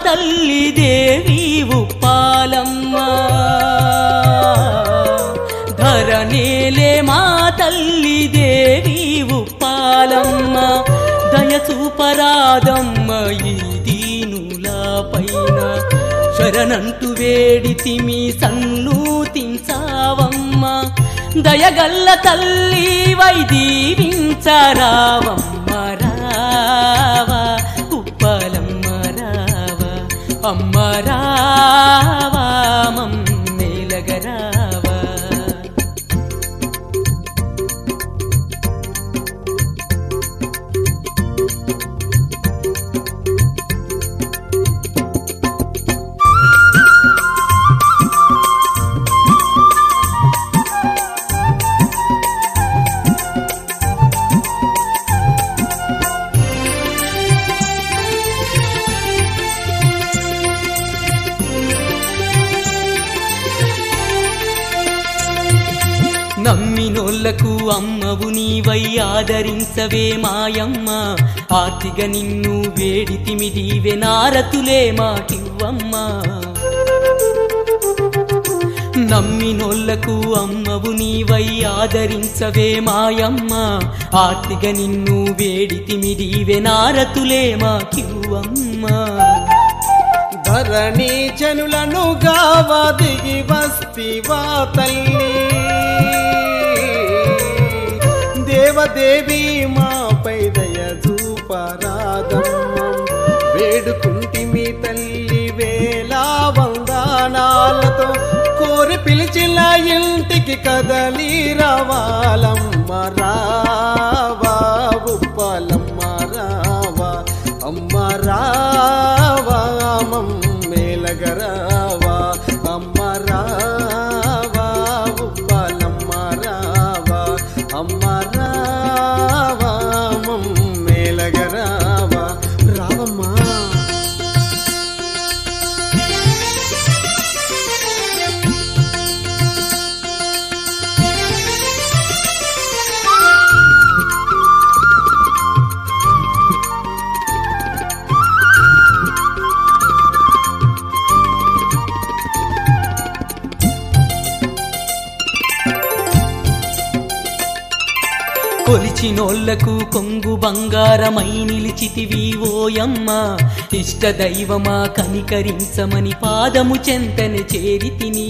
తల్లి దేవి ఉప్పాలమ్మ ధరనేలే మా తల్లి దేవి ఉప్పాలమ్మ దయచూపరాదమ్మ ఈ దీనుల పైన శరణంటు వేడితిమి సన్ను తించావమ్మ దయగల్ల తల్లి వై దీవించరావమ్మ రావా ఉప్పలమ్మ రావా అమ్మ రావా మమ్మేలగరావా నమ్మినోళ్లకు అమ్మవు నీవై ఆదరించవే మాయమ్మ ఆర్తిగ నిన్ను వేడితిమి దీవె నారతులే మాకివ్వమ్మా నమ్మినోళ్లకు అమ్మవు నీవై ఆదరించవే మాయమ్మ ఆర్తిగ నిన్ను వేడితిమి దీవె నారతులే మాకివ్వమ్మా ధరణి జనులను గావా దిగి వస్తివా తల్లి దేవదేవి మాపై దయ చూపరాదమ్మ వేడుకుంటిమి తల్లి వేలా వందనాలతో కోరి పిలిచిన ఇంటికి కదలి రావాలమ్మ రావా ఉప్పలమ్మ రావా అమ్మ రావా మమ్మేలగరావా అమ్మ రావా ఉప్పలమ్మ రావా అమ్మ రావా మమ్మేలగరావా రావమ్మా కొలిచినోళ్లకు కొంగు బంగారమై నిలిచితివి ఓయమ్మ ఇష్ట దైవమా కనికరించమని పాదము చెంతని చేరితిని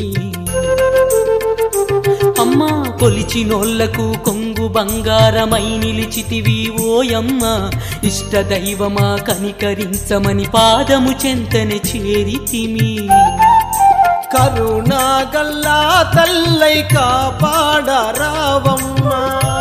అమ్మా కొలిచినోళ్లకు కొంగు బంగారమై నిలిచితివి ఓయమ్మ ఇష్ట దైవమా కనికరించమని పాదము చెంతని చేరితిమి కరుణా గల్లా తల్లై కాపాడరావమ్మా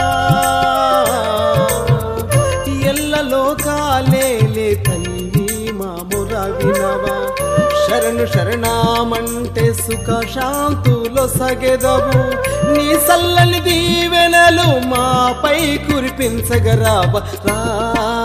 ఎల్లలో కాలేలే తల్లి మాముర వినవా శరణు శరణామంటే సుఖ శాంతులో సగెదవు నీ సల్లని దీవెనలు మాపై కురిపించగరావ రా